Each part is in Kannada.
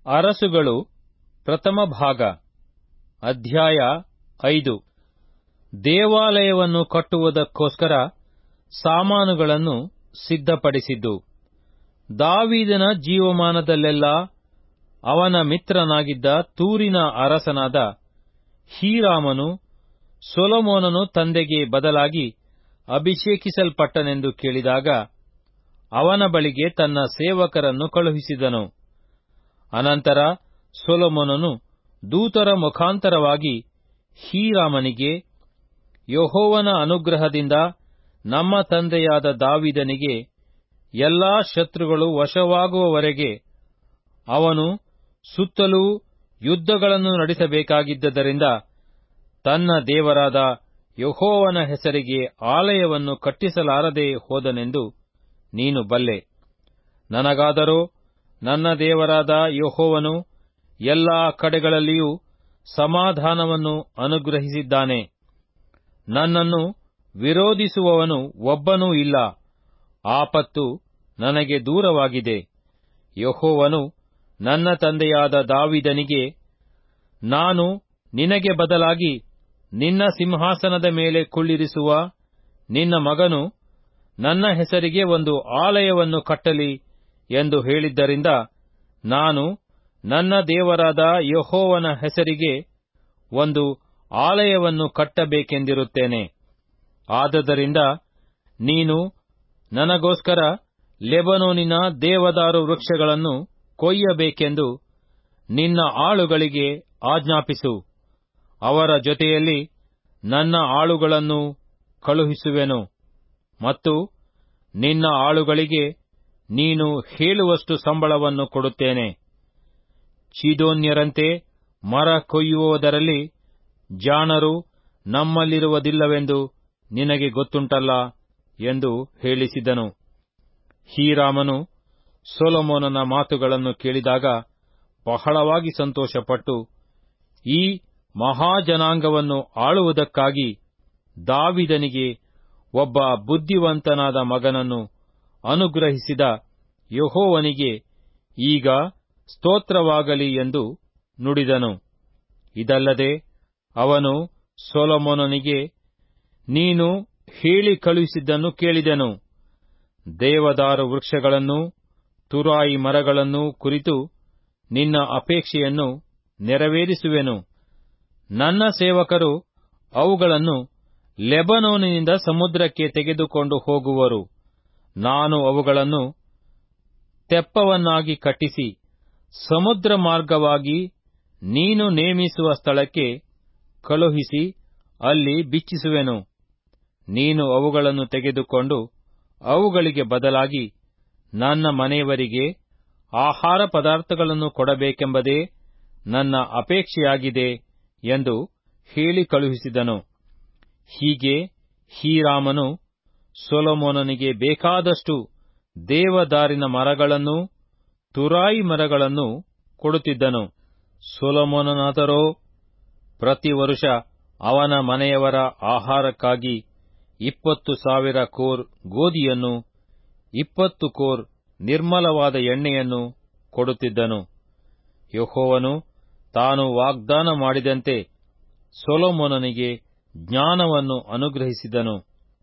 ಅರಸುಗಳು ಪ್ರಥಮ ಭಾಗ ಅಧ್ಯಾಯ ಐದು ದೇವಾಲಯವನ್ನು ಕಟ್ಟುವುದಕ್ಕೋಸ್ಕರ ಸಾಮಾನುಗಳನ್ನು ಸಿದ್ಧಪಡಿಸಿದ್ದು ದಾವೀದನ ಜೀವಮಾನದಲ್ಲೆಲ್ಲ ಅವನ ಮಿತ್ರನಾಗಿದ್ದ ತೂರಿನ ಅರಸನಾದ ಹೀರಾಮನು ಸೊಲೊಮೋನನು ತಂದೆಗೆ ಬದಲಾಗಿ ಅಭಿಷೇಕಿಸಲ್ಪಟ್ಟನೆಂದು ಕೇಳಿದಾಗ ಅವನ ಬಳಿಗೆ ತನ್ನ ಸೇವಕರನ್ನು ಕಳುಹಿಸಿದನು ಅನಂತರ ಸೊಲೊಮೋನನು ದೂತರ ಮುಖಾಂತರವಾಗಿ ಹೀರಾಮನಿಗೆ ಯೆಹೋವನ ಅನುಗ್ರಹದಿಂದ ನಮ್ಮ ತಂದೆಯಾದ ದಾವೀದನಿಗೆ ಎಲ್ಲಾ ಶತ್ರುಗಳು ವಶವಾಗುವವರೆಗೆ ಅವನು ಸುತ್ತಲೂ ಯುದ್ಧಗಳನ್ನು ನಡೆಸಬೇಕಾಗಿದ್ದರಿಂದ ತನ್ನ ದೇವರಾದ ಯೆಹೋವನ ಹೆಸರಿಗೆ ಆಲಯವನ್ನು ಕಟ್ಟಿಸಲಾರದೆ ಹೋದನೆಂದು ನೀನು ಬಲ್ಲೆ ನನಗಾದರೋ ನನ್ನ ದೇವರಾದ ಯೆಹೋವನು ಎಲ್ಲಾ ಕಡೆಗಳಲ್ಲಿಯೂ ಸಮಾಧಾನವನ್ನು ಅನುಗ್ರಹಿಸಿದ್ದಾನೆ ನನ್ನನ್ನು ವಿರೋಧಿಸುವವನು ಒಬ್ಬನೂ ಇಲ್ಲ ಆಪತ್ತು ನನಗೆ ದೂರವಾಗಿದೆ ಯೆಹೋವನು ನನ್ನ ತಂದೆಯಾದ ದಾವಿದನಿಗೆ ನಾನು ನಿನಗೆ ಬದಲಾಗಿ ನಿನ್ನ ಸಿಂಹಾಸನದ ಮೇಲೆ ಕುಳ್ಳಿರಿಸುವ ನಿನ್ನ ಮಗನು ನನ್ನ ಹೆಸರಿಗೆ ಒಂದು ಆಲಯವನ್ನು ಕಟ್ಟಲಿ ಎಂದು ಹೇಳಿದ್ದರಿಂದ ನಾನು ನನ್ನ ದೇವರಾದ ಯೆಹೋವನ ಹೆಸರಿಗೆ ಒಂದು ಆಲಯವನ್ನು ಕಟ್ಟಬೇಕೆಂದಿರುತ್ತೇನೆ ಆದದರಿಂದ ನೀನು ನನಗೋಸ್ಕರ ಲೆಬನೋನಿನ ದೇವದಾರು ವೃಕ್ಷಗಳನ್ನು ಕೊಯ್ಯಬೇಕೆಂದು ನಿನ್ನ ಆಳುಗಳಿಗೆ ಆಜ್ಞಾಪಿಸು ಅವರ ಜೊತೆಯಲ್ಲಿ ನನ್ನ ಆಳುಗಳನ್ನು ಕಳುಹಿಸುವೆನು ಮತ್ತು ನಿನ್ನ ಆಳುಗಳಿಗೆ ನೀನು ಹೇಳುವಷ್ಟು ಸಂಬಳವನ್ನು ಕೊಡುತ್ತೇನೆ ಚೀದೋನ್ಯರಂತೆ ಮರ ಕೊಯ್ಯುವುದರಲ್ಲಿ ಜಾಣರು ನಮ್ಮಲ್ಲಿರುವುದಿಲ್ಲವೆಂದು ನಿನಗೆ ಗೊತ್ತುಂಟಲ್ಲ ಎಂದು ಹೇಳಿಸಿದನು ಹೀರಾಮನು ಸೊಲೊಮೋನನ ಮಾತುಗಳನ್ನು ಕೇಳಿದಾಗ ಬಹಳವಾಗಿ ಸಂತೋಷಪಟ್ಟು ಈ ಮಹಾಜನಾಂಗವನ್ನು ಆಳುವುದಕ್ಕಾಗಿ ದಾವಿದನಿಗೆ ಒಬ್ಬ ಬುದ್ಧಿವಂತನಾದ ಮಗನನ್ನು ಅನುಗ್ರಹಿಸಿದ ಯೆಹೋವನಿಗೆ ಈಗ ಸ್ತೋತ್ರವಾಗಲಿ ಎಂದು ನುಡಿದನು ಇದಲ್ಲದೆ ಅವನು ಸೊಲೊಮೋನನಿಗೆ ನೀನು ಹೇಳಿ ಕಳುಹಿಸಿದ್ದನ್ನು ಕೇಳಿದೆನು ದೇವದಾರು ವೃಕ್ಷಗಳನ್ನು ತುರಾಯಿ ಮರಗಳನ್ನು ಕುರಿತು ನಿನ್ನ ಅಪೇಕ್ಷೆಯನ್ನು ನೆರವೇರಿಸುವೆನು ನನ್ನ ಸೇವಕರು ಅವುಗಳನ್ನು ಲೆಬನೋನಿನಿಂದ ಸಮುದ್ರಕ್ಕೆ ತೆಗೆದುಕೊಂಡು ಹೋಗುವರು ನಾನು ಅವುಗಳನ್ನು ತೆಪ್ಪವನ್ನಾಗಿ ಕಟ್ಟಿಸಿ ಸಮುದ್ರ ಮಾರ್ಗವಾಗಿ ನೀನು ನೇಮಿಸುವ ಸ್ಥಳಕ್ಕೆ ಕಳುಹಿಸಿ ಅಲ್ಲಿ ಬಿಚ್ಚಿಸುವೆನು ನೀನು ಅವುಗಳನ್ನು ತೆಗೆದುಕೊಂಡು ಅವುಗಳಿಗೆ ಬದಲಾಗಿ ನನ್ನ ಮನೆಯವರಿಗೆ ಆಹಾರ ಪದಾರ್ಥಗಳನ್ನು ಕೊಡಬೇಕೆಂಬುದೇ ನನ್ನ ಅಪೇಕ್ಷೆಯಾಗಿದೆ ಎಂದು ಹೇಳಿ ಕಳುಹಿಸಿದನು ಹೀಗೆ ಹೀರಾಮನು ಸೊಲೊಮೋನನಿಗೆ ಬೇಕಾದಷ್ಟು ದೇವದಾರಿನ ಮರಗಳನ್ನೂ ತುರಾಯಿ ಮರಗಳನ್ನು ಕೊಡುತ್ತಿದ್ದನು ಸೊಲೊಮೋನನಾದರೋ ಪ್ರತಿ ವರುಷ ಅವನ ಮನೆಯವರ ಆಹಾರಕ್ಕಾಗಿ ಇಪ್ಪತ್ತು ಸಾವಿರ ಕೋರ್ ಗೋಧಿಯನ್ನು ಇಪ್ಪತ್ತು ಕೋರ್ ನಿರ್ಮಲವಾದ ಎಣ್ಣೆಯನ್ನು ಕೊಡುತ್ತಿದ್ದನು ಯೆಹೋವನು ತಾನು ವಾಗ್ದಾನ ಮಾಡಿದಂತೆ ಸೊಲೊಮೋನನಿಗೆ ಜ್ಞಾನವನ್ನು ಅನುಗ್ರಹಿಸಿದನು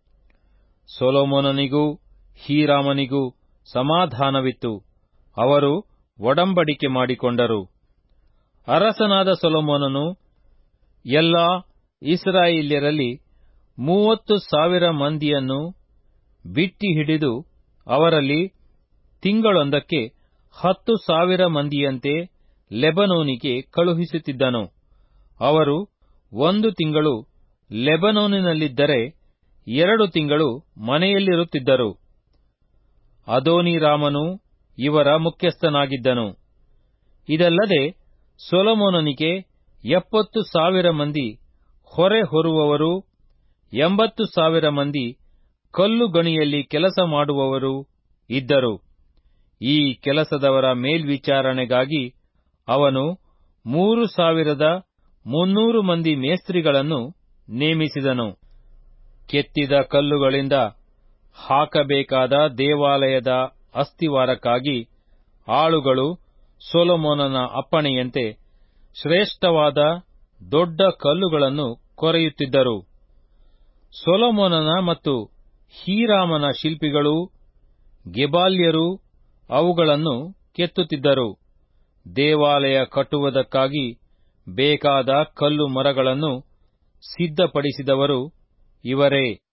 ಸೊಲೊಮೋನನಿಗೂ ಹೀರಾಮನಿಗೂ ಸಮಾಧಾನವಿತ್ತು ಅವರು ಒಡಂಬಡಿಕೆ ಮಾಡಿಕೊಂಡರು ಅರಸನಾದ ಸೊಲೊಮೋನನು ಎಲ್ಲಾ ಇಸ್ರಾಯೇಲ್ಯರಲ್ಲಿ ಮೂವತ್ತು ಸಾವಿರ ಮಂದಿಯನ್ನು ಬಿಟ್ಟಿ ಹಿಡಿದು ಅವರಲ್ಲಿ ತಿಂಗಳೊಂದಕ್ಕೆ ಹತ್ತು ಸಾವಿರ ಮಂದಿಯಂತೆ ಲೆಬನೋನಿಗೆ ಕಳುಹಿಸುತ್ತಿದ್ದನು ಅವರು ಒಂದು ತಿಂಗಳು ಲೆಬನೋನಿನಲ್ಲಿದ್ದರೆ ಎರಡು ತಿಂಗಳು ಮನೆಯಲ್ಲಿರುತ್ತಿದ್ದರು ಅದೋನಿರಾಮನು ಇವರ ಮುಖ್ಯಸ್ಥನಾಗಿದ್ದನು ಇದಲ್ಲದೆ ಸೊಲೊಮೋನನಿಗೆ ಎಪ್ಪತ್ತು ಸಾವಿರ ಮಂದಿ ಹೊರೆ ಹೊರುವವರು ಎಂಬತ್ತು ಸಾವಿರ ಮಂದಿ ಕಲ್ಲು ಗಣಿಯಲ್ಲಿ ಕೆಲಸ ಮಾಡುವವರು ಇದ್ದರು ಈ ಕೆಲಸದವರ ಮೇಲ್ವಿಚಾರಣೆಗಾಗಿ ಅವನು ಮೂರು ಸಾವಿರದ ಮುನ್ನೂರು ಮಂದಿ ಮೇಸ್ತ್ರಿಗಳನ್ನು ನೇಮಿಸಿದನು ಕೆತ್ತಿದ ಕಲ್ಲುಗಳಿಂದ ಹಾಕಬೇಕಾದ ದೇವಾಲಯದ ಅಸ್ತಿವಾರಕ್ಕಾಗಿ ಆಳುಗಳು ಸೊಲೊಮೋನನ ಅಪ್ಪಣೆಯಂತೆ ಶ್ರೇಷ್ಠವಾದ ದೊಡ್ಡ ಕಲ್ಲುಗಳನ್ನು ಕೊರೆಯುತ್ತಿದ್ದರು ಸೊಲೊಮೋನನ ಮತ್ತು ಹೀರಾಮನ ಶಿಲ್ಪಿಗಳು ಗೆಬಾಲ್ಯರು ಅವುಗಳನ್ನು ಕೆತ್ತುತ್ತಿದ್ದರು ದೇವಾಲಯ ಕಟ್ಟುವುದಕ್ಕಾಗಿ ಬೇಕಾದ ಕಲ್ಲು ಮರಗಳನ್ನು ಸಿದ್ಧಪಡಿಸಿದವರು ಇವರೇ